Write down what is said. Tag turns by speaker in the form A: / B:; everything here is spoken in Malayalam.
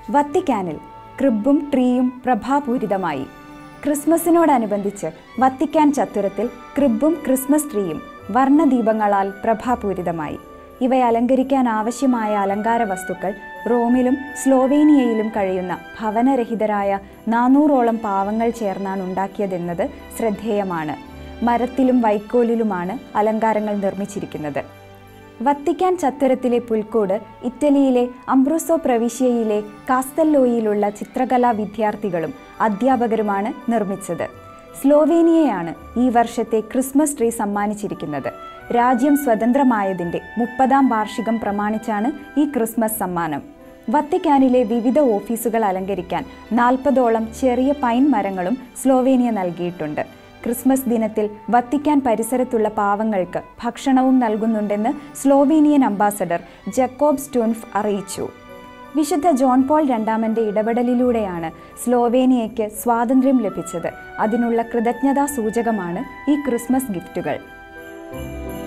A: വത്തിക്കാനിൽ ക്രിബും ട്രീയും പ്രഭാപൂരിതമായി ക്രിസ്മസിനോടനുബന്ധിച്ച് വത്തിക്കാൻ ചത്തുരത്തിൽ ക്രിബും ക്രിസ്മസ് ട്രീയും വർണ്ണദീപങ്ങളാൽ പ്രഭാപൂരിതമായി ഇവയെ അലങ്കരിക്കാൻ ആവശ്യമായ അലങ്കാര വസ്തുക്കൾ റോമിലും സ്ലോവേനിയയിലും കഴിയുന്ന ഭവനരഹിതരായ നാനൂറോളം പാവങ്ങൾ ചേർന്നാണ് ഉണ്ടാക്കിയതെന്നത് ശ്രദ്ധേയമാണ് മരത്തിലും വൈക്കോലിലുമാണ് അലങ്കാരങ്ങൾ നിർമ്മിച്ചിരിക്കുന്നത് വത്തിക്കാൻ ചത്തുരത്തിലെ പുൽക്കൂട് ഇറ്റലിയിലെ അംബ്രൂസോ പ്രവിശ്യയിലെ കാസ്തല്ലോയിലുള്ള ചിത്രകലാ വിദ്യാർത്ഥികളും അധ്യാപകരുമാണ് നിർമ്മിച്ചത് സ്ലോവേനിയയാണ് ഈ വർഷത്തെ ക്രിസ്മസ് ട്രീ സമ്മാനിച്ചിരിക്കുന്നത് രാജ്യം സ്വതന്ത്രമായതിൻ്റെ മുപ്പതാം വാർഷികം പ്രമാണിച്ചാണ് ഈ ക്രിസ്മസ് സമ്മാനം വത്തിക്കാനിലെ വിവിധ ഓഫീസുകൾ അലങ്കരിക്കാൻ നാൽപ്പതോളം ചെറിയ പൈൻ മരങ്ങളും സ്ലോവേനിയ നൽകിയിട്ടുണ്ട് ക്രിസ്മസ് ദിനത്തിൽ വത്തിക്കാൻ പരിസരത്തുള്ള പാവങ്ങൾക്ക് ഭക്ഷണവും നൽകുന്നുണ്ടെന്ന് സ്ലോവേനിയൻ അംബാസഡർ ജക്കോബ് സ്റ്റുൻഫ് അറിയിച്ചു വിശുദ്ധ ജോൺ പോൾ രണ്ടാമന്റെ ഇടപെടലിലൂടെയാണ് സ്ലോവേനിയയ്ക്ക് സ്വാതന്ത്ര്യം ലഭിച്ചത് അതിനുള്ള കൃതജ്ഞതാ സൂചകമാണ് ഈ ക്രിസ്മസ് ഗിഫ്റ്റുകൾ